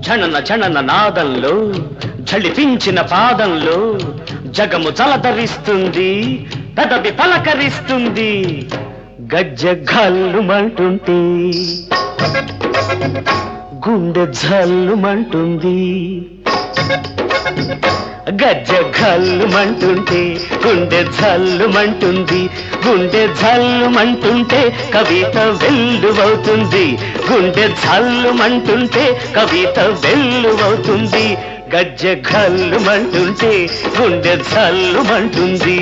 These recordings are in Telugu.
ఝణన ఝణన నాదంలో ఝళిపించిన పాదంలో జగము జలధరిస్తుంది పెదవి పలకరిస్తుంది గజ్జ గల్లుమంటుంటే గుండె జల్లుమంటుంది గజ్జ గల్లుమంటుంటే గుండె జల్లుమంటుంది గుండె జల్లుమంటుంటే కవిత వెల్లువవుతుంది గుండె జల్లుమంటుంటే కవిత వెల్లువవుతుంది గజ్జ గల్లుమంటుంటే గుండె జల్లుమంటుంది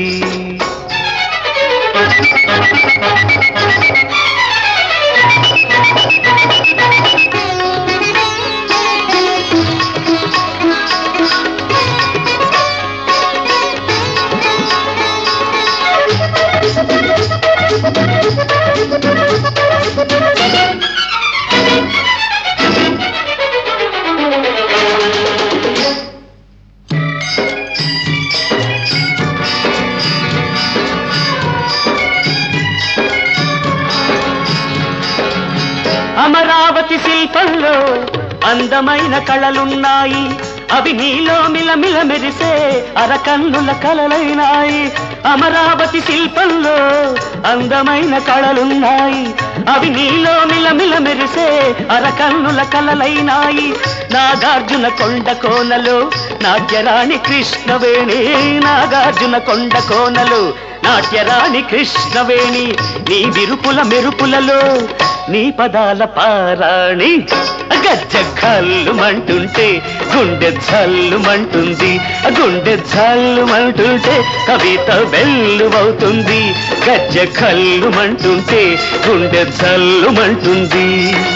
అమరావతి శిల్పంలో అందమైన కళలున్నాయి అవి నీలో మిలమిల మెరిసే అరకన్నుల కళలైనాయి అమరావతి శిల్పంలో అందమైన కళలున్నాయి అవి నీలో మిలమిల మెరిసే అరకన్నుల కళలైనాయి నాగార్జున కొండ కోనలో నాట్యరాణి కృష్ణవేణి నాగార్జున కొండ కోనలు నాట్యరాణి కృష్ణవేణి నీ విరుపుల మెరుపులలో నీ పదాల పారాణి గజ్జ గల్లుమంటుంటే గుండె జల్లుమంటుంది గుండె జల్లుమంటుంటే కవిత వెల్లువవుతుంది గజ్జ గల్లుమంటుంటే గుండె జల్లుమంటుంది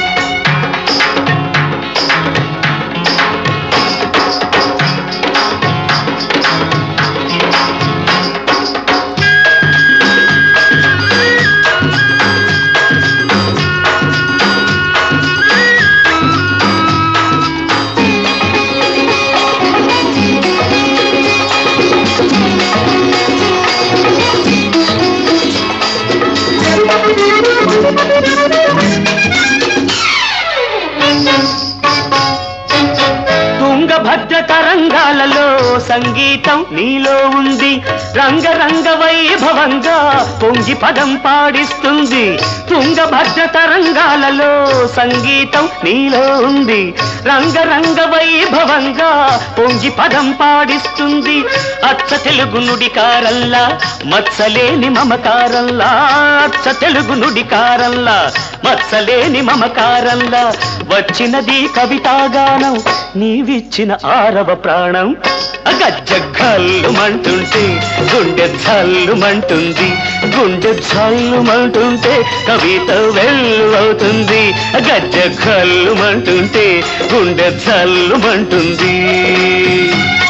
తుంగభద్ర తరంగాలలో సంగీతం నీలో ఉంది రంగరంగ వైభవంగా పొంగి పదం పాడిస్తుంది తుంగభద్ర తరంగాలలో సంగీతం నీలో ఉంది రంగరంగ వైభవంగా పొంగి పదం పాడిస్తుంది అచ్చ తెలుగు నుడికారల్లా మత్సలేని మమకారంలా అచ్చ తెలుగు నుడికారల్లా మత్సలేని మమకారంలా వచ్చినది కవితాగానం నీవిచ్చిన ఆరవ ప్రాణం గజ్జ గల్లుమంటుంటే గుండె జల్లుమంటుంది గుండె జల్లుమంటుంటే కవిత వెల్లువవుతుంది గజ్జ గల్లుమంటుంటే గుండె జల్లుమంటుంది